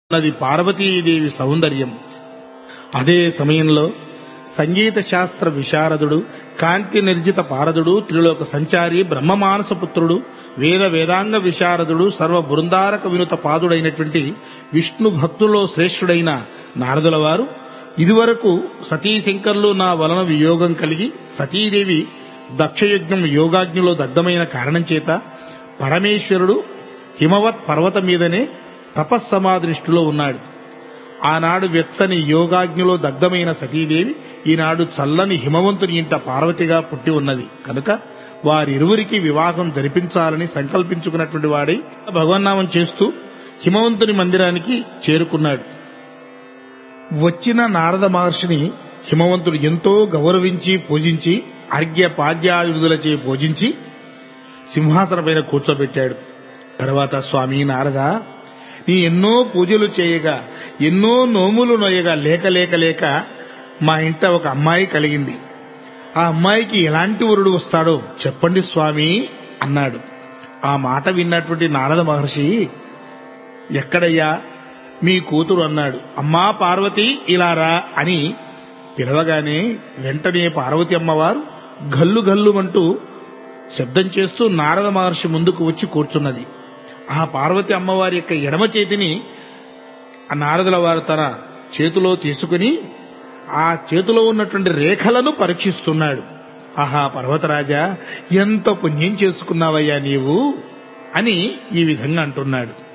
ఉన్నది పార్వతీదేవి సౌందర్యం అదే సమయంలో సంగీత శాస్త్ర విశారదుడు కాంతి నిర్జిత పారదుడు త్రిలోక సంచారి బ్రహ్మమానస పుత్రుడు వేద వేదాంగ విశారదుడు సర్వ బృందారక వినుత పాదుడైనటువంటి విష్ణు భక్తుల్లో శ్రేష్ఠుడైన నారదుల వారు ఇదివరకు సతీశంకర్లు నా వలన వియోగం కలిగి సతీదేవి దక్షయజ్ఞం యోగాగ్నిలో దగ్ధమైన కారణం చేత పరమేశ్వరుడు హిమవత్ పర్వతం మీదనే తపస్సమాదృష్టిలో ఉన్నాడు ఆనాడు వెచ్చని యోగాగ్నిలో దగ్ధమైన సతీదేవి ఈనాడు చల్లని హిమవంతుని ఇంట పార్వతిగా పుట్టి ఉన్నది కనుక వారిరువురికి వివాహం జరిపించాలని సంకల్పించుకున్నటువంటి వాడై భగవన్నామం చేస్తూ హిమవంతుని మందిరానికి చేరుకున్నాడు వచ్చిన నారద మహర్షిని హిమవంతుడు ఎంతో గౌరవించి పూజించి అర్ఘ్య పాద్యాయుధులచే పూజించి సింహాసనపైన కూర్చోబెట్టాడు తర్వాత స్వామి నారద నీ ఎన్నో పూజలు చేయగా ఎన్నో నోములు నొయ్యగా లేక లేక లేక మా ఇంట ఒక అమ్మాయి కలిగింది ఆ అమ్మాయికి ఎలాంటి వరుడు వస్తాడో చెప్పండి స్వామి అన్నాడు ఆ మాట విన్నటువంటి నారద మహర్షి ఎక్కడయ్యా మీ కూతురు అన్నాడు అమ్మా పార్వతి ఇలారా అని పిలవగానే వెంటనే పార్వతి అమ్మవారు గల్లు గల్లుమంటూ శబ్దం చేస్తూ నారద మహర్షి ముందుకు వచ్చి కూర్చున్నది ఆ పార్వతి అమ్మవారి యొక్క ఎడమ చేతిని ఆ నారదుల వారు తన చేతిలో తీసుకుని ఆ చేతిలో ఉన్నటువంటి రేఖలను పరీక్షిస్తున్నాడు ఆహా పర్వతరాజా ఎంత పుణ్యం చేసుకున్నావయ్యా నీవు అని ఈ విధంగా అంటున్నాడు